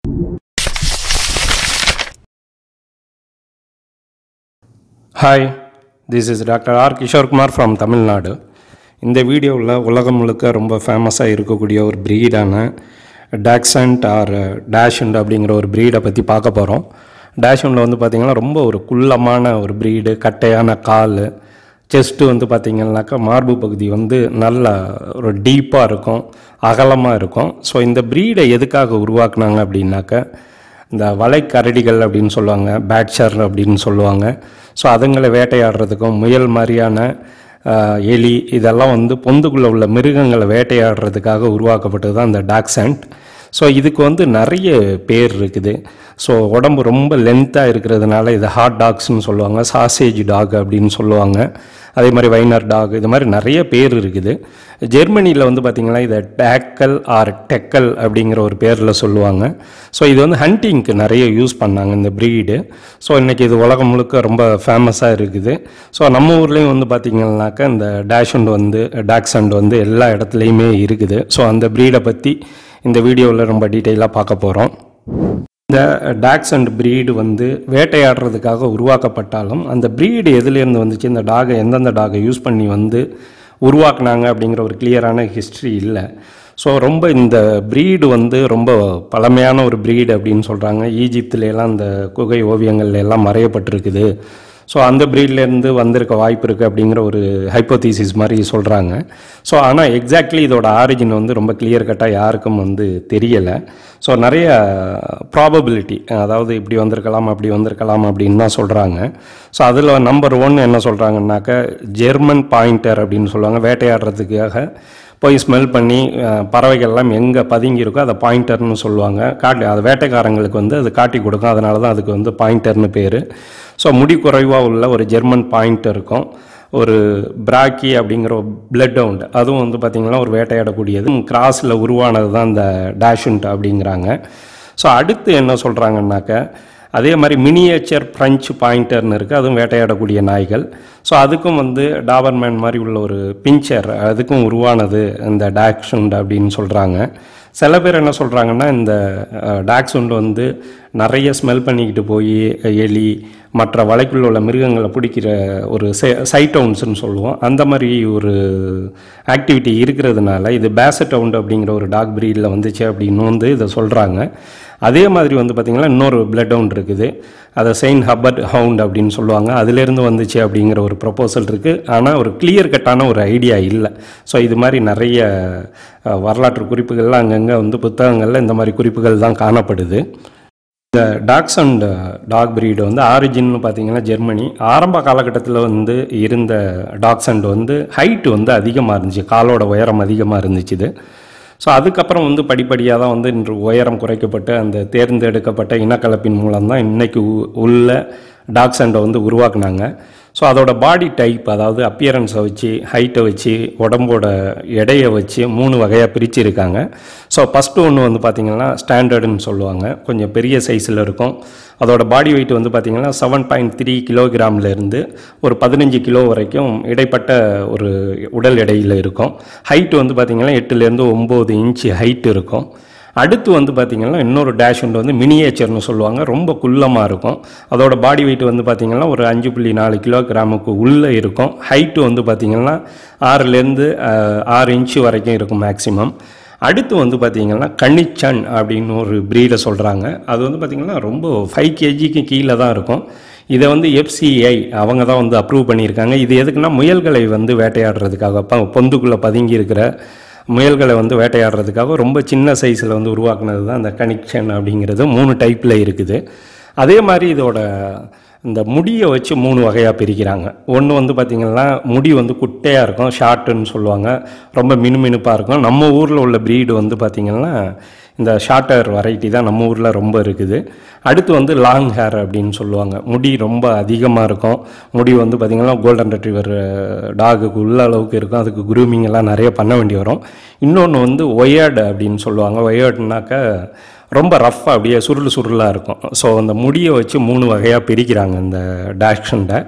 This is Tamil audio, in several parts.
hi this is doctor R Kishorekumar from Tamil Nadu இந்த வீடியோவில் உலகம் முழுக்க ரொம்ப ஃபேமஸாக இருக்கக்கூடிய ஒரு ப்ரீடான டாக்ஸண்ட் ஆர் டேஷண்ட் அப்படிங்கிற ஒரு ப்ரீடை பற்றி பார்க்க போகிறோம் டேஷண்டில் வந்து பார்த்திங்கன்னா ரொம்ப ஒரு குள்ளமான ஒரு ப்ரீடு கட்டையான கால் செஸ்ட்டு வந்து பார்த்திங்கனாக்கா மார்பு பகுதி வந்து நல்ல ஒரு டீப்பாக இருக்கும் அகலமாக இருக்கும் ஸோ இந்த ப்ரீடை எதுக்காக உருவாக்குனாங்க அப்படின்னாக்க இந்த வலைக்கரடிகள் அப்படின்னு சொல்லுவாங்க பேட்சர் அப்படின்னு சொல்லுவாங்க ஸோ அதுங்களை வேட்டையாடுறதுக்கும் முயல் மாதிரியான ஆஹ், எலி இதெல்லாம் வந்து பொந்துக்குள்ளே உள்ள மிருகங்களை வேட்டையாடுறதுக்காக உருவாக்கப்பட்டது தான் இந்த டாக்ஸண்ட் ஸோ இதுக்கு வந்து நிறைய பேர் இருக்குது ஸோ உடம்பு ரொம்ப லென்த்தாக இருக்கிறதுனால இது ஹாட் டாக்ஸ்னு சொல்லுவாங்க சாசேஜ் டாக் அப்படின்னு சொல்லுவாங்க அதே மாதிரி வைனர் டாக் இது மாதிரி நிறைய பேர் இருக்குது ஜெர்மனியில் வந்து பார்த்திங்கன்னா இதை டேக்கல் ஆர் டெக்கல் அப்படிங்கிற ஒரு பேரில் சொல்லுவாங்க ஸோ இது வந்து ஹண்டிங்க்கு நிறைய யூஸ் பண்ணாங்க இந்த ப்ரீடு ஸோ இன்றைக்கி இது உலகம் முழுக்க ரொம்ப ஃபேமஸாக இருக்குது ஸோ நம்ம ஊர்லேயும் வந்து பார்த்திங்கனாக்கா இந்த டேஷண்ட் வந்து டாக்ஸண்ட் வந்து எல்லா இடத்துலையுமே இருக்குது ஸோ அந்த ப்ரீடை பற்றி இந்த வீடியோவில் ரொம்ப டீட்டெயிலாக பார்க்க போகிறோம் இந்த டாக்ஸ் அண்ட் ப்ரீடு வந்து வேட்டையாடுறதுக்காக உருவாக்கப்பட்டாலும் அந்த ப்ரீடு எதுலேருந்து வந்துச்சு இந்த டாகை எந்தெந்த டாகை யூஸ் பண்ணி வந்து உருவாக்குனாங்க அப்படிங்கிற ஒரு கிளியரான ஹிஸ்ட்ரி இல்லை ஸோ ரொம்ப இந்த ப்ரீடு வந்து ரொம்ப பழமையான ஒரு ப்ரீடு அப்படின்னு சொல்கிறாங்க ஈஜிப்துல எல்லாம் இந்த குகை ஓவியங்கள்ல எல்லாம் மறையப்பட்டிருக்குது ஸோ அந்த ப்ரீட்லேருந்து வந்திருக்க வாய்ப்பு இருக்குது அப்படிங்கிற ஒரு ஹைப்போதீசிஸ் மாதிரி சொல்கிறாங்க ஸோ ஆனால் எக்ஸாக்ட்லி இதோட ஆரிஜின் வந்து ரொம்ப கிளியர் கட்டாக யாருக்கும் வந்து தெரியலை ஸோ நிறைய ப்ராபபிலிட்டி அதாவது இப்படி வந்திருக்கலாம் அப்படி வந்திருக்கலாம் அப்படின்னு தான் சொல்கிறாங்க ஸோ அதில் நம்பர் ஒன் என்ன சொல்கிறாங்கன்னாக்க ஜெர்மன் பாயிண்டர் அப்படின்னு சொல்லுவாங்க வேட்டையாடுறதுக்காக போய் ஸ்மெல் பண்ணி அஹ், பறவைகள்லாம் எங்கே பதுங்கி இருக்கோ அதை பாயிண்டர்னு சொல்லுவாங்க காட்டி அது வேட்டைக்காரங்களுக்கு வந்து அது காட்டி கொடுக்கும் அதனால தான் அதுக்கு வந்து பாயிண்டர்னு பேர் ஸோ முடி குறைவாக உள்ள ஒரு ஜெர்மன் பாயிண்டர் இருக்கும் ஒரு பிராக்கி அப்படிங்கிற ஒரு பிளட் ஹவுண்ட் அதுவும் வந்து பார்த்திங்கன்னா ஒரு வேட்டையாடக்கூடியது கிராஸில் உருவானது தான் இந்த டேஷுண்ட் அப்படிங்கிறாங்க ஸோ அடுத்து என்ன சொல்கிறாங்கன்னாக்க அதே மாதிரி மினியேச்சர் ஃப்ரெஞ்சு பாயிண்டர்னு இருக்குது அதுவும் வேட்டையாடக்கூடிய நாய்கள் ஸோ அதுக்கும் வந்து டாபர்மேன் மாதிரி உள்ள ஒரு பிஞ்சர் அதுக்கும் உருவானது இந்த டாக்ஸுண்ட் அப்படின்னு சொல்கிறாங்க சில பேர் என்ன சொல்கிறாங்கன்னா இந்த டாக்ஸுண்ட் வந்து நிறைய ஸ்மெல் பண்ணிக்கிட்டு போய் எலி மற்ற வலைக்குள்ள உள்ள மிருகங்களை பிடிக்கிற ஒரு சைட்டவுன்ஸ்னு சொல்லுவோம் அந்த மாதிரி ஒரு ஆக்டிவிட்டி இருக்கிறதுனால இது பேசட்டவுண்ட் அப்படிங்கிற ஒரு டாக் ப்ரீடில் வந்துச்சு அப்படின்னு வந்து இதை சொல்கிறாங்க அதே மாதிரி வந்து பார்த்திங்கன்னா இன்னொரு பிளட் ஹவுண்ட் இருக்குது அதை செயின் ஹப்பர்ட் ஹவுண்ட் அப்படின்னு சொல்லுவாங்க அதுலேருந்து வந்துச்சு அப்படிங்கிற ஒரு ப்ரொப்போசல் இருக்குது ஆனால் ஒரு கிளியர் கட்டான ஒரு ஐடியா இல்லை ஸோ இது மாதிரி நிறைய அஹ், வரலாற்று குறிப்புகள்லாம் அங்கங்கே வந்து புத்தகங்களில் இந்த மாதிரி குறிப்புகள் தான் காணப்படுது இந்த டாக்ஸ் அண்ட் டாக் breed வந்து ஆரிஜின்னு பார்த்தீங்கன்னா ஜெர்மனி ஆரம்ப காலகட்டத்தில் வந்து இருந்த டாக்ஸ் அண்ட் வந்து ஹைட் வந்து அதிகமாக இருந்துச்சு காலோட உயரம் அதிகமாக இருந்துச்சு இது ஸோ அதுக்கப்புறம் வந்து படிப்படியாக தான் வந்து இன்று உயரம் குறைக்கப்பட்டு அந்த தேர்ந்தெடுக்கப்பட்ட இனக்கலப்பின் மூலம் தான் இன்னைக்கு உ- உள்ள டாக்ஸ் அண்டை வந்து உருவாக்குனாங்க ஸோ அதோட பாடி டைப் அதாவது அப்பியரன்ஸை வச்சு ஹைட்டை வச்சு உடம்போட எடையை வச்சு மூணு வகையாக பிரிச்சிருக்காங்க ஸோ ஃபஸ்ட்டு ஒன்று வந்து பார்த்திங்கன்னா ஸ்டாண்டர்டுன்னு சொல்லுவாங்க கொஞ்சம் பெரிய சைஸில் இருக்கும் அதோட பாடி வெயிட் வந்து பார்த்திங்கன்னா செவன் பாயிண்ட் த்ரீ இருந்து ஒரு பதினஞ்சு கிலோ வரைக்கும் இடைப்பட்ட ஒரு உடல் எடையில் இருக்கும் ஹைட் வந்து பார்த்திங்கன்னா எட்டுலேருந்து ஒம்பது இன்ச்சு ஹைட் இருக்கும் அடுத்து வந்து பார்த்திங்கன்னா இன்னொரு டேஷ் ஒன்று வந்து மினியேச்சர்னு சொல்லுவாங்க ரொம்ப குள்ளமாக இருக்கும் அதோட பாடி வெயிட் வந்து பார்த்திங்கன்னா ஒரு அஞ்சு புள்ளி நாலு கிலோகிராமுக்கு உள்ளே இருக்கும் ஹைட்டு வந்து பார்த்திங்கன்னா ஆறுலேருந்து அஹ், ஆறு இன்ச்சு வரைக்கும் இருக்கும் மேக்ஸிமம் அடுத்து வந்து பார்த்திங்கன்னா கன்னிச்சன் அப்படின்னு ஒரு ப்ரீடை சொல்கிறாங்க அது வந்து பார்த்திங்கன்னா ரொம்ப ஃபைவ் கேஜிக்கு கீழே தான் இருக்கும் இதை வந்து எஃப்சிஐ அவங்க தான் வந்து அப்ரூவ் பண்ணியிருக்காங்க இது எதுக்குன்னா முயல்களை வந்து வேட்டையாடுறதுக்காக ப- பொந்துக்குள்ளே பதுங்கி இருக்கிற முயல்களை வந்து வேட்டையாடுறதுக்காக ரொம்ப சின்ன சைஸில் வந்து உருவாக்குனது தான் இந்த கனெக்ஷன் அப்படிங்கிறது மூணு டைப்பில் இருக்குது அதே மாதிரி இதோட இந்த முடியை வச்சு மூணு வகையாக பிரிக்கிறாங்க ஒன்று வந்து பார்த்திங்கன்னா முடி வந்து குட்டையாக இருக்கும் ஷார்ட்டுன்னு சொல்லுவாங்க ரொம்ப மினுமினுப்பாக இருக்கும் நம்ம ஊரில் உள்ள ப்ரீடு வந்து பார்த்திங்கன்னா இந்த ஷார்ட்டர் வெரைட்டி தான் நம்ம ஊரில் ரொம்ப இருக்குது அடுத்து வந்து லாங் ஹேர் அப்படின்னு சொல்லுவாங்க முடி ரொம்ப அதிகமாக இருக்கும் முடி வந்து பார்த்திங்கன்னா கோல்டன் ரெட்ரிவர் டாகுக்கு உள்ள அளவுக்கு இருக்கும் அதுக்கு grooming எல்லாம் நிறைய பண்ண வேண்டி வரும் இன்னொன்று வந்து ஒயர்டு அப்படின்னு சொல்லுவாங்க ஒயர்டுனாக்க ரொம்ப ரஃப்பாக அப்படியே சுருள் சுருளாக இருக்கும் ஸோ அந்த முடியை வச்சு மூணு வகையாக பிரிக்கிறாங்க இந்த டேக்ஷன்ட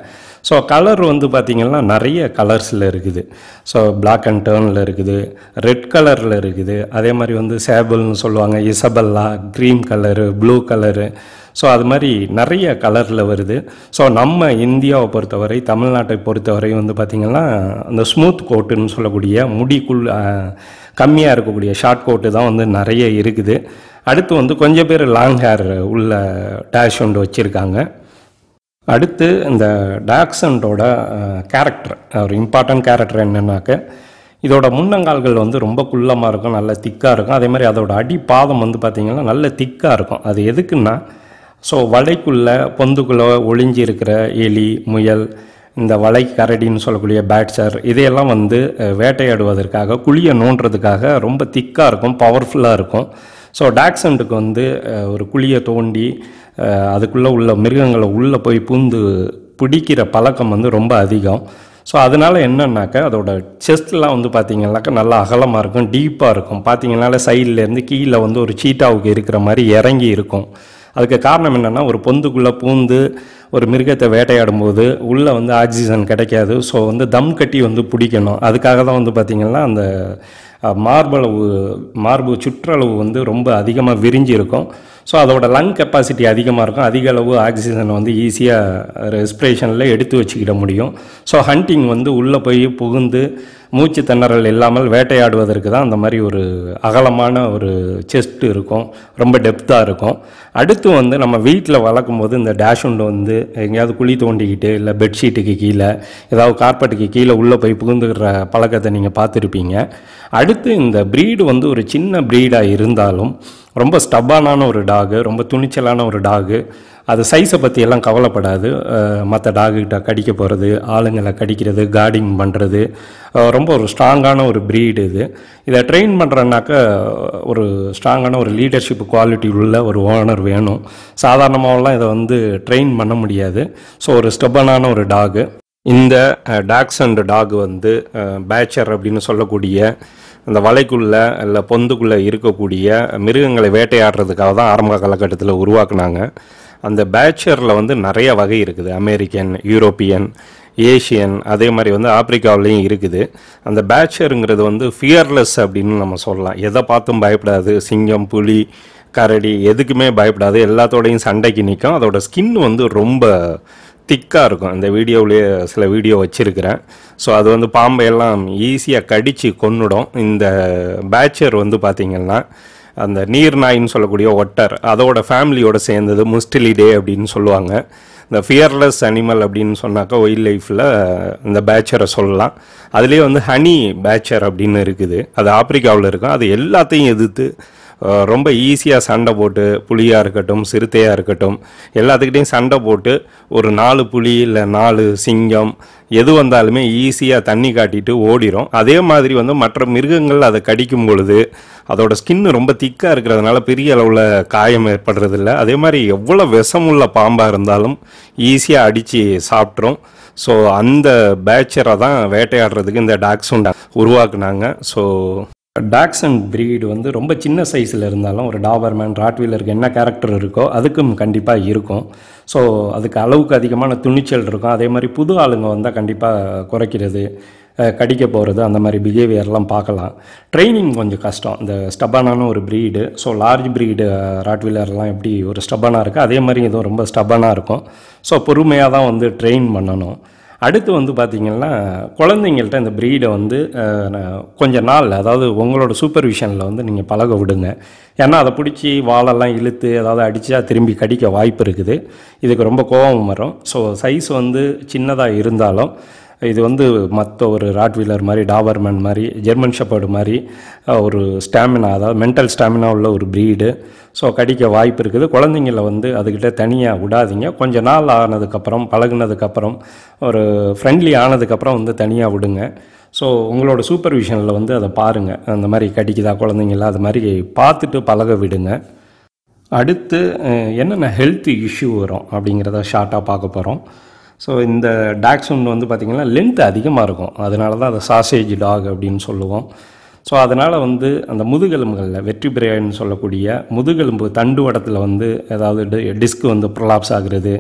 ஸோ கலர் வந்து பார்த்திங்கன்னா நிறைய கலர்ஸில் இருக்குது ஸோ பிளாக் அண்ட் டேர்னில் இருக்குது ரெட் கலரில் இருக்குது அதே மாதிரி வந்து சேபிள்னு சொல்லுவாங்க isabella green colour blue colour so அது மாதிரி நிறைய கலரில் வருது ஸோ நம்ம இந்தியாவை பொறுத்தவரை தமிழ்நாட்டை பொறுத்தவரை வந்து பார்த்திங்கன்னா அந்த ஸ்மூத் கோட்டுன்னு சொல்லக்கூடிய முடிக்குள் கம்மியாக இருக்கக்கூடிய ஷார்ட் கோட்டு தான் வந்து நிறைய இருக்குது அடுத்து வந்து கொஞ்சம் பேர் லாங் ஹேர் உள்ள டேஷ் ஒன்று வச்சுருக்காங்க அடுத்து இந்த டாக்ஸண்டோட கேரக்டர் ஒரு இம்பார்ட்டன்ட் கேரக்டர் என்னன்னாக்க இதோட முன்னங்கால்கள் வந்து ரொம்ப குள்ளமாக இருக்கும் நல்ல திக்காக இருக்கும் அதே மாதிரி அதோட அடி பாதம் வந்து பார்த்திங்கன்னா நல்ல திக்காக இருக்கும் அது எதுக்குன்னா ஸோ வலைக்குள்ளே பொந்துக்குள்ளே ஒளிஞ்சி இருக்கிற எலி முயல் இந்த வலை கரடின்னு சொல்லக்கூடிய பேட்ஸர் இதையெல்லாம் வந்து அஹ், வேட்டையாடுவதற்காக குழியை நோண்டுறதுக்காக ரொம்ப திக்காக இருக்கும் பவர்ஃபுல்லாக இருக்கும் ஸோ டாக்ஸண்டுக்கு வந்து அஹ், ஒரு குழியை தோண்டி அஹ், அதுக்குள்ளே உள்ள மிருகங்களை உள்ளே போய் பூந்து பிடிக்கிற பழக்கம் வந்து ரொம்ப அதிகம் ஸோ அதனால என்னன்னாக்க அதோட செஸ்ட்லாம் வந்து பார்த்தீங்கன்னாக்கா நல்லா அகலமாக இருக்கும் டீப்பாக இருக்கும் பார்த்தீங்கன்னால சைட்லேருந்து கீழே வந்து ஒரு சீட்டாவுக்கு இருக்கிற மாதிரி இறங்கி இருக்கும் அதுக்கு காரணம் என்னென்னா ஒரு பொந்துக்குள்ளே பூந்து ஒரு மிருகத்தை வேட்டையாடும் போது உள்ளே வந்து ஆக்சிஜன் கிடைக்காது ஸோ வந்து தம் கட்டி வந்து பிடிக்கணும் அதுக்காக தான் வந்து பார்த்திங்கன்னா அந்த அஹ், மார்பளவு மார்பு சுற்றளவு வந்து ரொம்ப அதிகமாக விரிஞ்சு இருக்கும் ஸோ அதோட லங் கெப்பாசிட்டி அதிகமாக இருக்கும் அதிக அளவு ஆக்சிஜனை வந்து ஈஸியாக ரெஸ்பிரேஷனில் எடுத்து வச்சுக்கிட முடியும் ஸோ ஹண்டிங் வந்து உள்ளே போய் புகுந்து மூச்சு திணறல் இல்லாமல் வேட்டையாடுவதற்கு தான் அந்த மாதிரி ஒரு அகலமான ஒரு செஸ்ட் இருக்கும் ரொம்ப டெப்த்தாக இருக்கும் அடுத்து வந்து நம்ம வீட்டில் வளர்க்கும் போது இந்த டேஷுண்டு வந்து எங்கேயாவது குழி தோண்டிக்கிட்டு இல்லை பெட்ஷீட்டுக்கு கீழே ஏதாவது கார்பெட்டுக்கு கீழே உள்ளே போய் புகுந்துக்கிற பழக்கத்தை நீங்கள் பார்த்துருப்பீங்க அடுத்து இந்த ப்ரீடு வந்து ஒரு சின்ன ப்ரீடாக இருந்தாலும் ரொம்ப ஸ்டப்பானான ஒரு டாகு ரொம்ப துணிச்சலான ஒரு டாகு அது சைஸை பற்றி எல்லாம் கவலைப்படாது மற்ற டாகுகிட்ட கடிக்க போகிறது ஆளுங்களை கடிக்கிறது கார்டிங் பண்ணுறது ரொம்ப ஒரு ஸ்ட்ராங்கான ஒரு ப்ரீடு இது இதை ட்ரெயின் பண்ணுறனாக்க ஒரு ஸ்ட்ராங்கான ஒரு லீடர்ஷிப் குவாலிட்டி உள்ள ஒரு ஓனர் வேணும் சாதாரணமாகலாம் இதை வந்து ட்ரெயின் பண்ண முடியாது ஸோ ஒரு ஸ்டெப்பனான ஒரு டாகு இந்த டாக்ஸ் அண்ட் டாக் வந்து பேச்சர் அப்படின்னு சொல்லக்கூடிய இந்த வலைக்குள்ளே இல்லை பொந்துக்குள்ளே இருக்கக்கூடிய மிருகங்களை வேட்டையாடுறதுக்காக தான் ஆரம்ப காலகட்டத்தில் உருவாக்குனாங்க அந்த பேச்சரில் வந்து நிறைய வகை இருக்குது அமெரிக்கன் யூரோப்பியன் ஏஷியன் அதே மாதிரி வந்து ஆப்பிரிக்காவிலையும் இருக்குது அந்த பேச்சருங்கிறது வந்து ஃபியர்லெஸ் அப்படின்னு நம்ம சொல்லலாம் எதை பார்த்தும் பயப்படாது சிங்கம் புலி கரடி எதுக்குமே பயப்படாது எல்லாத்தோடையும் சண்டைக்கு நிற்கும் அதோட ஸ்கின் வந்து ரொம்ப திக்காக இருக்கும் இந்த வீடியோவிலேயே சில வீடியோ வச்சுருக்கிறேன் ஸோ அது வந்து பாம்பையெல்லாம் ஈஸியாக கடித்து கொன்னுடும் இந்த பேச்சர் வந்து பார்த்திங்கன்னா அந்த நீர் நாயின்னு சொல்லக்கூடிய ஒட்டர் அதோட ஃபேமிலியோட சேர்ந்தது முஸ்டிலிடே அப்படின்னு சொல்லுவாங்க இந்த ஃபியர்லெஸ் அனிமல் அப்படின்னு சொன்னாக்கா ஒயில்ட் லைஃப்பில் இந்த பேச்சரை சொல்லலாம் அதுலேயே வந்து ஹனி பேச்சர் அப்படின்னு இருக்குது அது ஆப்பிரிக்காவில் இருக்கும் அது எல்லாத்தையும் எதிர்த்து அஹ், ரொம்ப ஈஸியாக சண்டை போட்டு புலியாக இருக்கட்டும் சிறுத்தையாக இருக்கட்டும் எல்லாத்துக்கிட்டையும் சண்டை போட்டு ஒரு நாலு புலி இல்லை நாலு சிங்கம் எது வந்தாலுமே ஈஸியாக தண்ணி காட்டிட்டு ஓடிரும் அதே மாதிரி வந்து மற்ற மிருகங்கள் அதை கடிக்கும் பொழுது அதோட ஸ்கின் ரொம்ப திக்காக இருக்கிறதுனால பெரிய அளவில் காயம் ஏற்படுறதில்ல அதே மாதிரி எவ்வளோ விஷமுள்ள பாம்பாக இருந்தாலும் ஈஸியாக அடித்து சாப்பிட்ரும் ஸோ அந்த பேச்சரை தான் வேட்டையாடுறதுக்கு இந்த டாக்ஸும் உருவாக்குனாங்க ஸோ டாக்ஸன் breed வந்து ரொம்ப சின்ன சைஸில் இருந்தாலும் ஒரு டாபர்மேன் ராட்வீலருக்கு என்ன கேரக்டர் இருக்கோ அதுக்கும் கண்டிப்பாக இருக்கும் ஸோ அதுக்கு அளவுக்கு அதிகமான துணிச்சல் இருக்கும் அதே மாதிரி புது ஆளுங்க வந்தால் கண்டிப்பாக குறைக்கிறது அஹ், கடிக்க போகிறது அந்த மாதிரி பிஹேவியர்லாம் பார்க்கலாம் ட்ரைனிங் கொஞ்சம் கஷ்டம் இந்த ஸ்டப்பானான ஒரு ப்ரீடு ஸோ லார்ஜ் ப்ரீடு ராட்வீலர்லாம் எப்படி ஒரு ஸ்டப்பானாக இருக்குது அதே மாதிரி இதுவும் ரொம்ப ஸ்டப்பானாக இருக்கும் ஸோ பொறுமையாக தான் வந்து ட்ரெயின் பண்ணணும் அடுத்து வந்து பார்த்திங்கன்னா குழந்தைங்கள்ட்ட இந்த ப்ரீடை வந்து அஹ், நான் கொஞ்ச நாள் அதாவது உங்களோட சூப்பர்விஷனில் வந்து நீங்கள் பழக விடுங்க ஏன்னா அதை பிடிச்சி வாழெல்லாம் இழுத்து ஏதாவது அடித்தா திரும்பி கடிக்க வாய்ப்பு இருக்குது இதுக்கு ரொம்ப கோபம் வரும் ஸோ சைஸ் வந்து சின்னதாக இருந்தாலும் இது வந்து மற்ற ஒரு ராட்வீலர் மாதிரி டாபர்மேன் மாதிரி ஜெர்மன் ஷெப்பர்டு மாதிரி அஹ், ஒரு ஸ்டாமினா அதாவது மென்டல் ஸ்டாமினா உள்ள ஒரு ப்ரீடு ஸோ கடிக்க வாய்ப்பு இருக்குது குழந்தைங்கள வந்து அதுக்கிட்ட தனியாக விடாதீங்க கொஞ்ச நாள் ஆனதுக்கப்புறம் பழகுனதுக்கப்புறம் ஒரு ஃப்ரெண்ட்லி ஆனதுக்கப்புறம் வந்து தனியாக விடுங்க ஸோ உங்களோட சூப்பர்விஷனில் வந்து அதை பாருங்கள் அந்த மாதிரி கடிக்குதா குழந்தைங்கள அது மாதிரி பார்த்துட்டு பழக விடுங்க அடுத்து அஹ், என்னென்ன ஹெல்த் இஷ்யூ வரும் அப்படிங்கிறத ஷார்ட்டாக பார்க்க போகிறோம் ஸோ இந்த டாக்ஸுன் வந்து பார்த்திங்கன்னா லென்த் அதிகமாக இருக்கும் அதனால தான் அதை சாசேஜ் டாக் அப்படின்னு சொல்லுவோம் ஸோ அதனால் வந்து அந்த முதுகெலும்புகளில் வெற்றி பிரேன்னு சொல்லக்கூடிய முதுகெலும்பு தண்டு வடத்தில் வந்து ஏதாவது டிஸ்க் வந்து ப்ரொலாப்ஸ் ஆகுறது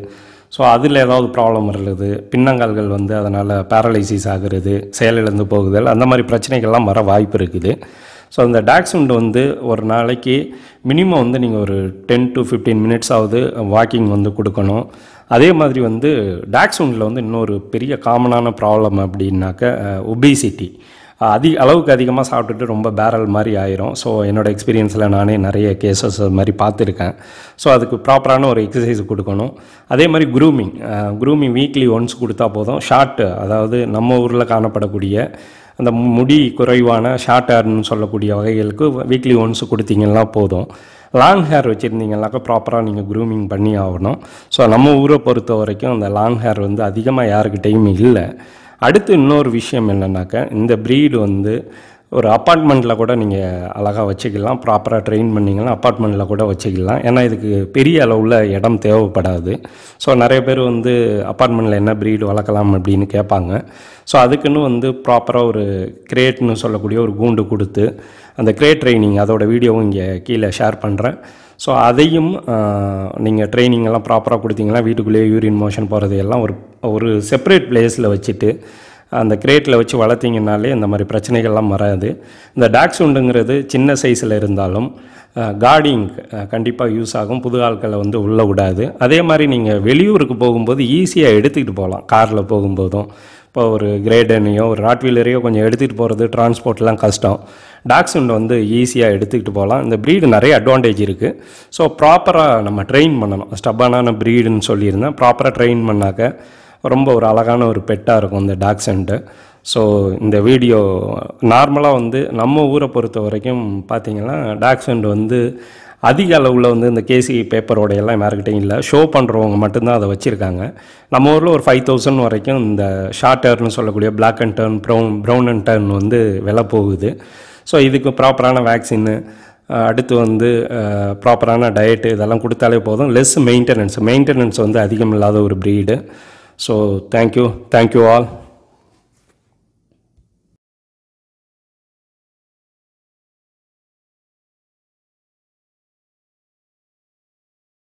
ஸோ அதில் ஏதாவது ப்ராப்ளம் வருது பின்னங்கால்கள் வந்து அதனால் பேரலைசிஸ் ஆகுறது செயலிழந்து போகுதல் அந்த மாதிரி பிரச்சனைகள்லாம் வர வாய்ப்பு இருக்குது ஸோ அந்த டாக்ஸுண்டு வந்து ஒரு நாளைக்கு மினிமம் வந்து நீங்கள் ஒரு டென் டு ஃபிஃப்டீன் மினிட்ஸ் ஆகுது வாக்கிங் வந்து கொடுக்கணும் அதே மாதிரி வந்து டாக்ஸுண்டில் வந்து இன்னொரு பெரிய காமனான ப்ராப்ளம் அப்படின்னாக்க ஒபிசிட்டி அதிக அளவுக்கு அதிகமாக சாப்பிட்டுட்டு ரொம்ப பேரல் மாதிரி ஆயிரும் ஸோ என்னோடய எக்ஸ்பீரியன்ஸில் நானே நிறைய கேசஸ் அது மாதிரி பார்த்துருக்கேன் ஸோ அதுக்கு ப்ராப்பரான ஒரு எக்ஸசைஸ் கொடுக்கணும் அதே மாதிரி குரூமிங் குரூமிங் வீக்லி ஒன்ஸ் கொடுத்தா போதும் ஷார்ட் அதாவது நம்ம ஊரில் காணப்படக்கூடிய அந்த முடி குறைவான ஷார்ட் ஹேர்னு சொல்லக்கூடிய வகைகளுக்கு வீக்லி ஒன்ஸ் கொடுத்தீங்கன்னா போதும் லாங் ஹேர் வச்சுருந்தீங்கன்னாக்கா ப்ராப்பராக நீங்கள் க்ரூமிங் பண்ணி ஆகணும் ஸோ நம்ம ஊரை பொறுத்த வரைக்கும் அந்த லாங் ஹேர் வந்து அதிகமாக யாருக்கிட்டேயும் இல்லை அடுத்து இன்னொரு விஷயம் என்னென்னாக்கா இந்த ப்ரீடு வந்து ஒரு அப்பார்ட்மெண்ட்டில் கூட நீங்கள் அழகாக வச்சுக்கலாம் ப்ராப்பராக ட்ரெயின் பண்ணிங்கன்னா அப்பார்ட்மெண்ட்டில் கூட வச்சுக்கலாம் ஏன்னா இதுக்கு பெரிய அளவில் இடம் தேவைப்படாது ஸோ நிறைய பேர் வந்து அப்பார்ட்மெண்ட்டில் என்ன ப்ரீடு வளர்க்கலாம் அப்படின்னு கேட்பாங்க ஸோ அதுக்குன்னு வந்து ப்ராப்பராக ஒரு கிரேட்னு சொல்லக்கூடிய ஒரு கூண்டு கொடுத்து அந்த கிரேட் ட்ரைனிங் அதோட வீடியோவும் இங்கே கீழே ஷேர் பண்ணுறேன் ஸோ அதையும் நீங்கள் ட்ரைனிங் எல்லாம் ப்ராப்பராக கொடுத்தீங்கன்னா வீட்டுக்குள்ளேயே யூரின் மோஷன் போகிறது எல்லாம் ஒரு ஒரு செப்பரேட் பிளேஸில் வச்சுட்டு அந்த கிரேட்டில் வச்சு வளர்த்திங்கனாலே இந்த மாதிரி பிரச்சனைகள்லாம் வராது இந்த டாக்ஸ் உண்டுங்கிறது சின்ன சைஸில் இருந்தாலும் கார்டிங் கண்டிப்பாக யூஸ் ஆகும் புது ஆட்களை வந்து உள்ளே விடாது அதே மாதிரி நீங்கள் வெளியூருக்கு போகும்போது ஈஸியாக எடுத்துக்கிட்டு போகலாம் காரில் போகும்போதும் இப்போ ஒரு கிரேடனையோ ஒரு ராட்வீலரையோ கொஞ்சம் எடுத்துகிட்டு போகிறது டிரான்ஸ்போர்ட்லாம் கஷ்டம் டாக்ஸுண்ட் வந்து ஈஸியாக எடுத்துக்கிட்டு போகலாம் இந்த ப்ரீடு நிறைய அட்வான்டேஜ் இருக்குது ஸோ ப்ராப்பராக நம்ம ட்ரெயின் பண்ணணும் ஸ்டப்பான ப்ரீடுன்னு சொல்லியிருந்தேன் ப்ராப்பராக ட்ரெயின் பண்ணாக்க ரொம்ப ஒரு அழகான ஒரு பெட்டாக இருக்கும் இந்த டாக்ஸண்ட்டு ஸோ இந்த வீடியோ நார்மலாக வந்து நம்ம ஊரை பொறுத்த வரைக்கும் பார்த்தீங்கன்னா டாக்ஸண்ட் வந்து அதிக அளவில் வந்து இந்த கேசி பேப்பரோட எல்லாம் யாருக்கிட்டையும் இல்லை ஷோ பண்ணுறவங்க மட்டும்தான் அதை வச்சுருக்காங்க நம்ம ஊரில் ஒரு ஃபைவ் தௌசண்ட் வரைக்கும் இந்த ஷார்ட் டர்னு சொல்லக்கூடிய black and tan brown brown and tan வந்து விலை போகுது ஸோ இதுக்கு ப்ராப்பரான வேக்சின்னு அடுத்து வந்து ப்ராப்பரான டயட்டு இதெல்லாம் கொடுத்தாலே போதும் லெஸ் மெயின்டெனன்ஸ் மெயின்டெனன்ஸ் வந்து அதிகம் இல்லாத ஒரு breed so thank you thank you all